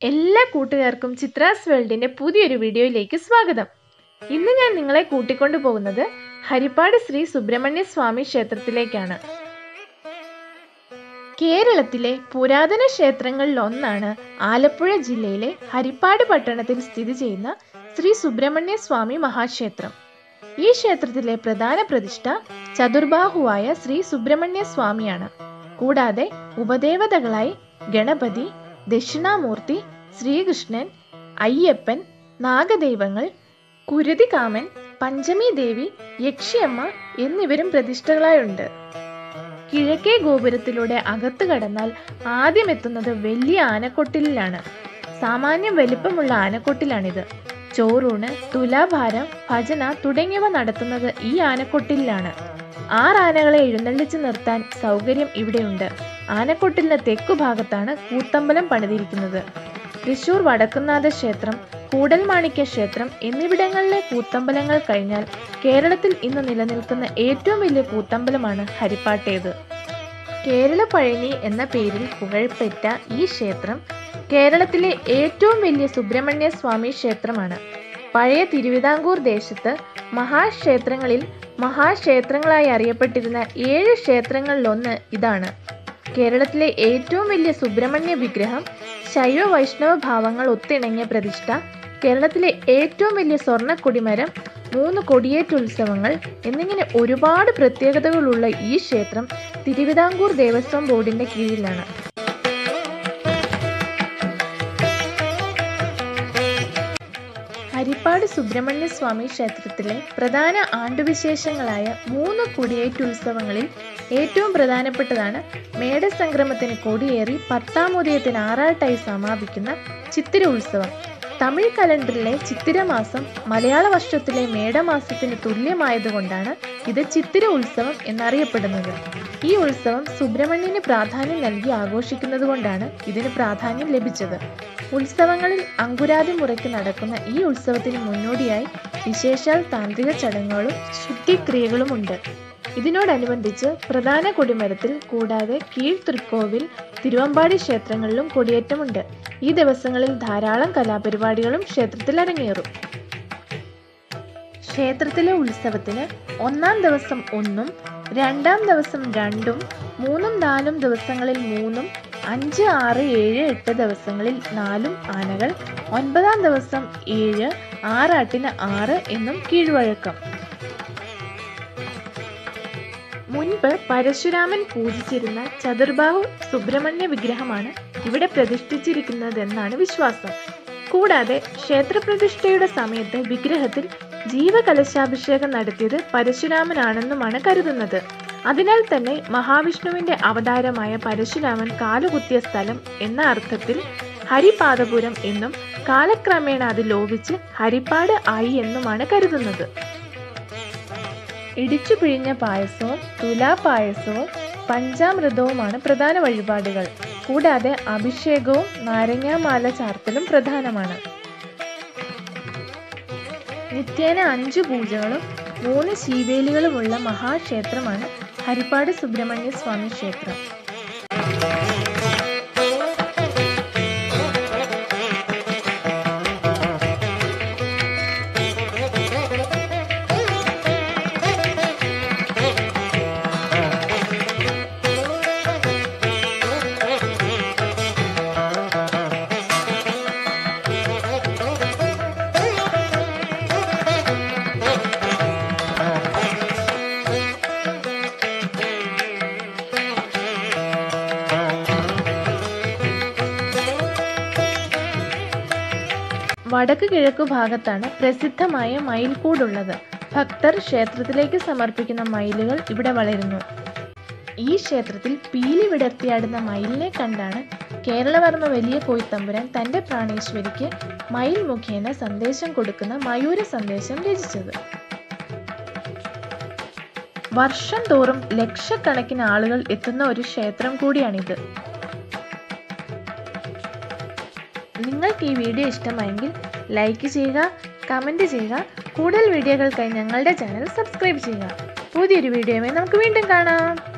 എല്ലാ കൂട്ടുകാർക്കും ചിത്രാസ് വേൾഡിന്റെ പുതിയൊരു വീഡിയോയിലേക്ക് സ്വാഗതം ഇന്ന് ഞാൻ നിങ്ങളെ കൂട്ടിക്കൊണ്ടു പോകുന്നത് ഹരിപ്പാട് ശ്രീ സുബ്രഹ്മണ്യ സ്വാമി ക്ഷേത്രത്തിലേക്കാണ് കേരളത്തിലെ പുരാതന ക്ഷേത്രങ്ങളിൽ ഒന്നാണ് ആലപ്പുഴ ജില്ലയിലെ ഹരിപ്പാട് പട്ടണത്തിൽ സ്ഥിതി ചെയ്യുന്ന ശ്രീ സുബ്രഹ്മണ്യ സ്വാമി മഹാക്ഷേത്രം ഈ ക്ഷേത്രത്തിലെ പ്രധാന പ്രതിഷ്ഠ ചതുർബാഹുവായ ശ്രീ സുബ്രഹ്മണ്യ സ്വാമിയാണ് കൂടാതെ ഉപദേവതകളായി ഗണപതി ദക്ഷിണാമൂർത്തി ശ്രീകൃഷ്ണൻ അയ്യപ്പൻ നാഗദൈവങ്ങൾ കുരുതികാമൻ പഞ്ചമി ദേവി യക്ഷിയമ്മ എന്നിവരും പ്രതിഷ്ഠകളായുണ്ട് കിഴക്കേ ഗോപുരത്തിലൂടെ അകത്ത് കടന്നാൽ ആദ്യം എത്തുന്നത് വലിയ ആനക്കൊട്ടിലാണ് സാമാന്യം വലിപ്പമുള്ള ആനക്കൊട്ടിലാണിത് ചോറൂണ് തുലാഭാരം ഭജന തുടങ്ങിയവ നടത്തുന്നത് ഈ ആനക്കൊട്ടിലാണ് ആറ് ആനകളെ എഴുന്നള്ളിച്ച് നിർത്താൻ സൗകര്യം ഇവിടെയുണ്ട് ആനക്കൊട്ടിലിന് തെക്കു ഭാഗത്താണ് കൂത്തമ്പലം പണിതിരിക്കുന്നത് തൃശൂർ വടക്കുന്നാഥ ക്ഷേത്രം കൂടൽമാണിക്യ ക്ഷേത്രം എന്നിവിടങ്ങളിലെ കൂത്തമ്പലങ്ങൾ കഴിഞ്ഞാൽ കേരളത്തിൽ ഇന്ന് നിലനിൽക്കുന്ന ഏറ്റവും വലിയ കൂത്തമ്പലമാണ് ഹരിപ്പാട്ടേത് കേരള പഴനി എന്ന പേരിൽ പുകഴ്പെറ്റ ഈ ക്ഷേത്രം കേരളത്തിലെ ഏറ്റവും വലിയ സുബ്രഹ്മണ്യ സ്വാമി ക്ഷേത്രമാണ് പഴയ തിരുവിതാംകൂർ ദേശത്ത് മഹാക്ഷേത്രങ്ങളിൽ മഹാക്ഷേത്രങ്ങളായി അറിയപ്പെട്ടിരുന്ന ഏഴ് ക്ഷേത്രങ്ങളിലൊന്ന് ഇതാണ് കേരളത്തിലെ ഏറ്റവും വലിയ സുബ്രഹ്മണ്യ വിഗ്രഹം ശൈവ വൈഷ്ണവ ഭാവങ്ങൾ ഒത്തിണങ്ങിയ പ്രതിഷ്ഠ കേരളത്തിലെ ഏറ്റവും വലിയ സ്വർണ്ണ കൊടിമരം മൂന്ന് കൊടിയേറ്റുത്സവങ്ങൾ എന്നിങ്ങനെ ഒരുപാട് പ്രത്യേകതകളുള്ള ഈ ക്ഷേത്രം തിരുവിതാംകൂർ ദേവസ്വം ബോർഡിന്റെ കീഴിലാണ് ഹരിപ്പാട് സുബ്രഹ്മണ്യ സ്വാമി ക്ഷേത്രത്തിലെ പ്രധാന ആണ്ടുവിശേഷങ്ങളായ മൂന്ന് കൊടിയേറ്റുത്സവങ്ങളിൽ ഏറ്റവും പ്രധാനപ്പെട്ടതാണ് മേടസംക്രമത്തിന് കൊടിയേറി പത്താം ഉദയത്തിന് ആറാട്ടായി സമാപിക്കുന്ന ചിത്തിര ഉത്സവം തമിഴ് കലണ്ടറിലെ ചിത്തിര മാസം മലയാള വർഷത്തിലെ മേടമാസത്തിന് തുല്യമായതുകൊണ്ടാണ് ഇത് ചിത്തിര ഉത്സവം എന്നറിയപ്പെടുന്നത് ഈ ഉത്സവം സുബ്രഹ്മണ്യന് പ്രാധാന്യം നൽകി ആഘോഷിക്കുന്നത് കൊണ്ടാണ് ഇതിന് പ്രാധാന്യം ലഭിച്ചത് ഉത്സവങ്ങളിൽ അങ്കുരാതി മുറയ്ക്ക് നടക്കുന്ന ഈ ഉത്സവത്തിന് മുന്നോടിയായി വിശേഷാൽ താന്ത്രിക ചടങ്ങുകളും ശുദ്ധിക്രിയകളുമുണ്ട് ഇതിനോടനുബന്ധിച്ച് പ്രധാന കൊടിമരത്തിൽ കൂടാതെ കീഴ് തൃക്കോവിൽ തിരുവമ്പാടി ക്ഷേത്രങ്ങളിലും കൊടിയേറ്റമുണ്ട് ഈ ദിവസങ്ങളിൽ ധാരാളം കലാപരിപാടികളും ക്ഷേത്രത്തിൽ അരങ്ങേറും ക്ഷേത്രത്തിലെ ഉത്സവത്തിന് ഒന്നാം ദിവസം ഒന്നും രണ്ടാം ദിവസം രണ്ടും മൂന്നും നാലും ദിവസങ്ങളിൽ മൂന്നും അഞ്ച് ആറ് ഏഴ് എട്ട് ദിവസങ്ങളിൽ നാലും ആനകൾ ഒൻപതാം ദിവസം ഏഴ് ആറാട്ടിന് ആറ് എന്നും കീഴ്വഴക്കം മുൻപ് പരശുരാമൻ പൂജിച്ചിരുന്ന ചതുർബാഹു സുബ്രഹ്മണ്യ വിഗ്രഹമാണ് ഇവിടെ പ്രതിഷ്ഠിച്ചിരിക്കുന്നതെന്നാണ് വിശ്വാസം കൂടാതെ ക്ഷേത്രപ്രതിഷ്ഠയുടെ സമയത്ത് വിഗ്രഹത്തിൽ ജീവകലശാഭിഷേകം നടത്തിയത് പരശുരാമനാണെന്നുമാണ് കരുതുന്നത് അതിനാൽ തന്നെ മഹാവിഷ്ണുവിന്റെ അവതാരമായ പരശുരാമൻ കാലുകുത്തിയ സ്ഥലം എന്ന അർത്ഥത്തിൽ ഹരിപാദപുരം എന്നും കാലക്രമേണ അത് ലോപിച്ച് ഹരിപ്പാട് ആയി എന്നുമാണ് കരുതുന്നത് ഇടിച്ചു പിഴിഞ്ഞ പായസവും തുലാപായസവും പഞ്ചാമൃതവുമാണ് പ്രധാന വഴിപാടുകൾ കൂടാതെ അഭിഷേകവും നാരങ്ങാമാല ചാർത്തലും പ്രധാനമാണ് നിത്യേന അഞ്ചു പൂജകളും മൂന്ന് ശീവേലികളുമുള്ള മഹാക്ഷേത്രമാണ് ഹരിപ്പാട് സുബ്രഹ്മണ്യ സ്വാമി ക്ഷേത്രം വടക്ക് കിഴക്കു ഭാഗത്താണ് പ്രസിദ്ധമായ മയിൽക്കൂടുള്ളത് ഭക്തർ ക്ഷേത്രത്തിലേക്ക് സമർപ്പിക്കുന്ന മയിലുകൾ ഇവിടെ വളരുന്നു ഈ ക്ഷേത്രത്തിൽ പീലി വിടർത്തിയാടുന്ന മയിലിനെ കണ്ടാണ് കേരളവർമ്മ വലിയ കോയിത്തമ്പുരാൻ തന്റെ പ്രാണേശ്വരിക്ക് മയിൽ മുഖേന സന്ദേശം കൊടുക്കുന്ന മയൂര സന്ദേശം രചിച്ചത് വർഷം തോറും ലക്ഷക്കണക്കിന് ആളുകൾ എത്തുന്ന ഒരു ക്ഷേത്രം കൂടിയാണിത് നിങ്ങൾക്ക് ഈ വീഡിയോ ഇഷ്ടമായെങ്കിൽ ലൈക്ക് ചെയ്യുക കമൻറ്റ് ചെയ്യുക കൂടുതൽ വീഡിയോകൾക്കായി ഞങ്ങളുടെ ചാനൽ സബ്സ്ക്രൈബ് ചെയ്യുക പുതിയൊരു വീഡിയോയുമായി നമുക്ക് വീണ്ടും കാണാം